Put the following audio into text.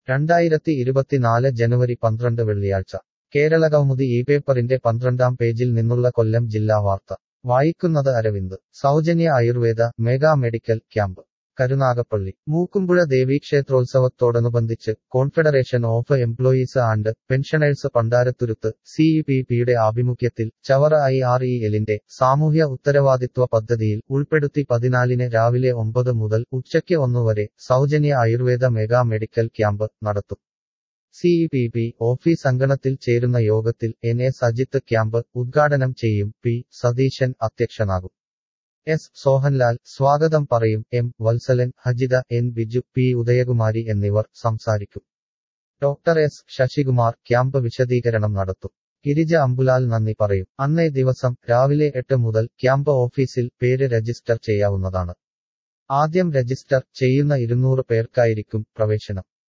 രണ്ടായിരത്തി ഇരുപത്തിനാല് ജനുവരി പന്ത്രണ്ട് വെള്ളിയാഴ്ച കേരളകൗമുദി ഈ പേപ്പറിന്റെ പന്ത്രണ്ടാം പേജിൽ നിന്നുള്ള കൊല്ലം ജില്ലാ വാർത്ത വായിക്കുന്നത് അരവിന്ദ് സൗജന്യ ആയുർവേദ mega medical camp Karunagappally Mookkumpuzha ദേവീക്ഷേത്രോത്സവത്തോടനുബന്ധിച്ച് confederation of employees and pensioners Pandarathuruthu സിഇപിപിയുടെ ആഭിമുഖ്യത്തിൽ ചവറ ഐ ആർ ഇ എല്ലിന്റെ സാമൂഹ്യ ഉത്തരവാദിത്വ പദ്ധതിയിൽ ഉൾപ്പെടുത്തി പതിനാലിന് രാവിലെ ഒമ്പത് മുതൽ ഉച്ചയ്ക്ക് ഒന്നുവരെ സൗജന്യ ആയുർവേദ മെഗാ മെഡിക്കൽ ക്യാമ്പ് നടത്തും സിഇപിപി ഓഫീസ് അങ്കണത്തിൽ ചേരുന്ന യോഗത്തിൽ എൻ എസ് അജിത്ത് ക്യാമ്പ് ഉദ്ഘാടനം ചെയ്യും പി സതീശൻ അധ്യക്ഷനാകും എസ് സോഹൻലാൽ സ്വാഗതം പറയും M Vatsalan Hajitha N Biju P Udayakumari എന്നിവർ സംസാരിക്കും ഡോക്ടർ എസ് ശശികുമാർ ക്യാമ്പ് വിശദീകരണം നടത്തും ഗിരിജ അമ്പുലാൽ നന്ദി പറയും അന്നേ ദിവസം രാവിലെ എട്ട് മുതൽ ക്യാമ്പ് ഓഫീസിൽ പേര് രജിസ്റ്റർ ചെയ്യാവുന്നതാണ് ആദ്യം രജിസ്റ്റർ ചെയ്യുന്ന ഇരുന്നൂറ് പേർക്കായിരിക്കും പ്രവേശനം